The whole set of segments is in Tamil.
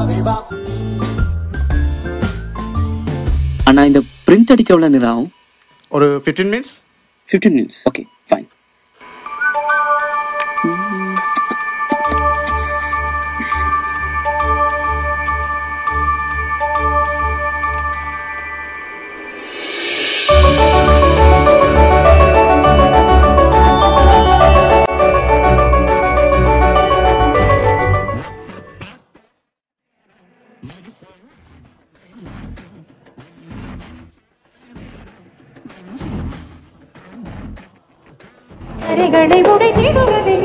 அண்ணா இந்த பிரிண்ட் அடிக்க எவ்வளோ நேரம் ஆகும் ஒரு fifteen minutes fifteen minutes okay fine கரைகளை உடைத்திடுவது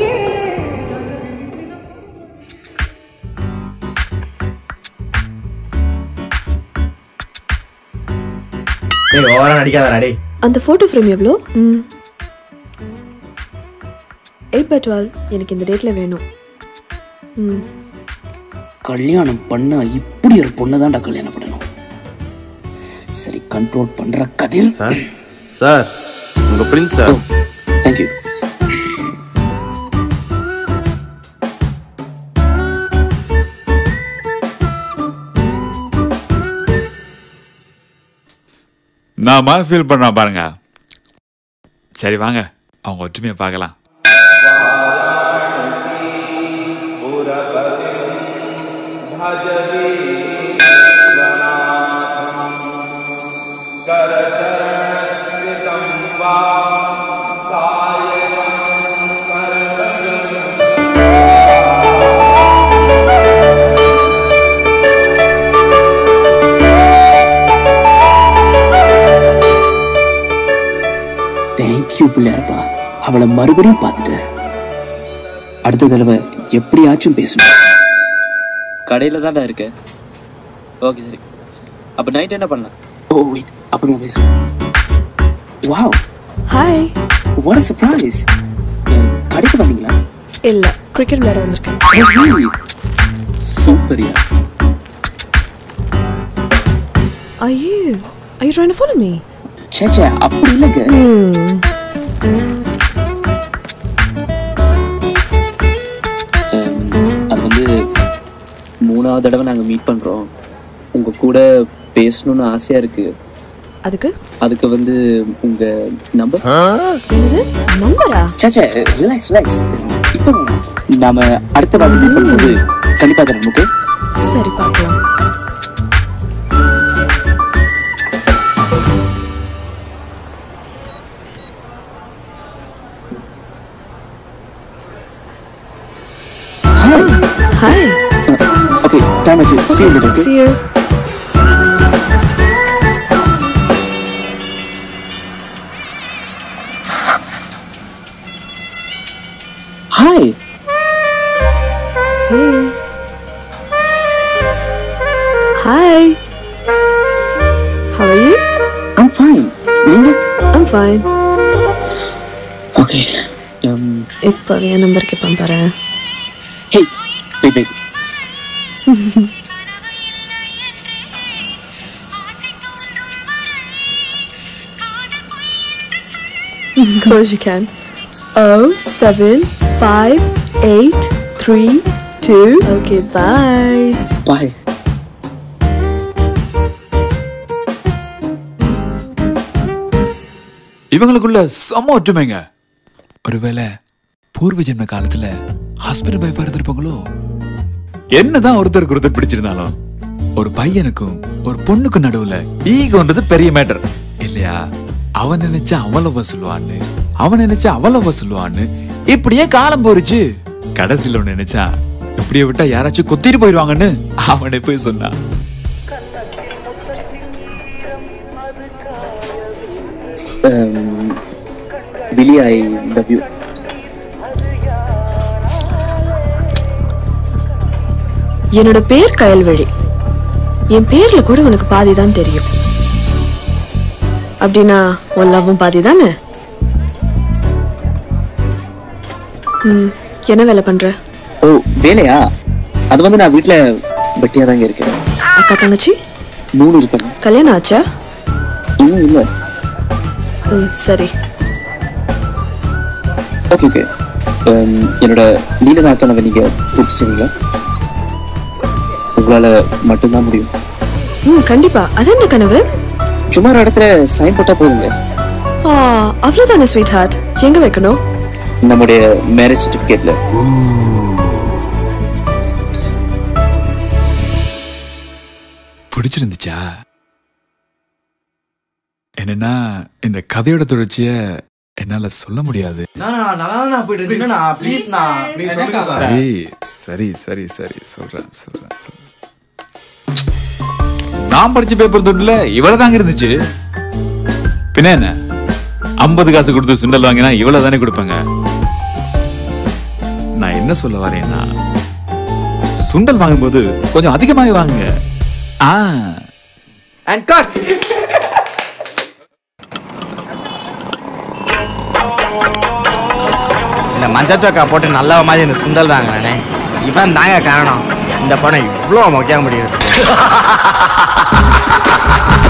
டேய் ஓவரா நடிக்காதடா டேய் அந்த ஃபோட்டோ ஃப்ரேம் எவ்வளோ ம் எயிட் பை டுவெல் எனக்கு இந்த டேட்டில் வேணும் ம் கல்யாணம் பண்ண இப்படி ஒரு பொண்ணு தான்டா கல்யாணம் பண்ணணும் சரி கண்ட்ரோல் பண்ற கதிர் சார் சார் உங்க பிரின்ஸ் சார் தேங்க்யூ நான் மாதிரி ஃபீல் பண்ணுறேன் பாருங்க சரி வாங்க அவங்க ஒற்றுமையை பார்க்கலாம் தேங்க்யூ பிள்ளையாரப்பா அவளை மறுபடியும் பார்த்துட்டேன் அடுத்த தடவை எப்படியாச்சும் பேசணும் கடையில் தான்டா இருக்க ஓகே சரி அப்போ நைட் என்ன பண்ணலாம் ஓ வெயிட் அப்புறமா பேசுகிறேன் வாவ் ஹாய் வாட் சர்ப்ரைஸ் கடைக்கு வந்தீங்களா இல்லை கிரிக்கெட் விளையாட வந்திருக்கேன் சூப்பரியா ஐயோ I you trying to follow me சேச்சே அப்படி இல்லைங்க அது வந்து மூணாவது தடவை நாங்கள் மீட் பண்ணுறோம் உங்கள் கூட பேசணும்னு ஆசையாக இருக்கு அதுக்கு அதுக்கு வந்து உங்கள் நம்பர் என்னது நம்பரா சேச்சே ரிலாக்ஸ் ரிலாக்ஸ் இப்போ வேணாம். நாம அடுத்த வாரம் மீட் பண்ணும்போது கண்டிப்பாக தரேன் ஓகே சரி பார்க்கலாம் ஹாய் ஓகே டைம் ஆச்சு see you later, okay? see you Hi. Hi. How are you? I'm fine. நீங்க I'm fine. ஓகே இப்போ என் நம்பர் கேட்பான் பாரு hey wait wait Of course you can. Oh, seven, five, eight, three, two. Okay, bye. Bye இவங்களுக்குள்ள செம்ம ஒற்றுமைங்க ஒருவேளை பூர்வ ஜென்ம காலத்துல ஹஸ்பண்ட் ஒய்ஃபா இருந்திருப்பாங்களோ என்னதான் ஒருத்தருக்கு ஒருத்தர் பிடிச்சிருந்தாலும் ஒரு பையனுக்கும் ஒரு பொண்ணுக்கும் நடுவுல ஈகோன்றது பெரிய மேட்டர் இல்லையா அவன் நினைச்சா அவளவ சொல்லுவான்னு அவன் நினைச்சா அவளவ சொல்லுவான்னு இப்படியே காலம் போருச்சு கடைசியில ஒண்ணு நினைச்சா இப்படியே விட்டா யாராச்சும் கொத்திட்டு போயிடுவாங்கன்னு அவனை போய் சொன்னான் விலி ஐ லவ் யூ என்னோட பேர் கயல்வழி என் பேர்ல கூட உனக்கு பாதி தான் தெரியும் அப்படின்னா உன் லவ்வும் பாதி தானே ம், என்ன வேலை பண்ற ஓ வேலையா அது வந்து நான் வீட்ல வெட்டியா தாங்க இருக்கேன் அக்கா தங்கச்சி மூணு இருக்கேன் கல்யாணம் ஆச்சா இன்னும் இல்லை ம் சரி ஓகே ஓகே என்னோட நீல நாக்கணவை நீங்க பிடிச்சிருவீங்களா உங்களால மட்டும்தான் முடியும் ம் கண்டிப்பா அது என்ன கனவு சும்மா ஒரு இடத்துல சைன் போட்டா போதுங்க ஆ அவ்வளவுதானே ஸ்வீட் ஹார்ட் எங்க வைக்கணும் நம்முடைய மேரேஜ் சர்டிபிகேட்ல பிடிச்சிருந்துச்சா என்னன்னா இந்த கதையோட தொடர்ச்சிய என்னால சொல்ல முடியாது நல்லா போயிட்டு இருக்கீங்கண்ணா ப்ளீஸ்ண்ணா சரி சரி சரி சரி சொல்றேன் சொல்றேன் சொல்றேன். நான் படிச்ச பேப்பர் தொட்டில் இவ்வளவு தாங்க இருந்துச்சு பின்ன என்ன ஐம்பது காசு கொடுத்து சுண்டல் வாங்கினா இவ்வளவு தானே கொடுப்பாங்க நான் என்ன சொல்ல வரேன்னா சுண்டல் வாங்கும்போது கொஞ்சம் அதிகமாகவே வாங்குங்க ஆ அண்ட் கட் இந்த மஞ்சச்சோக்கா போட்டு நல்ல மாதிரி இந்த சுண்டல் வாங்குறானே இவன் தாங்க காரணம் இந்த படம் இவ்வளோ மொக்கையாக முடியுது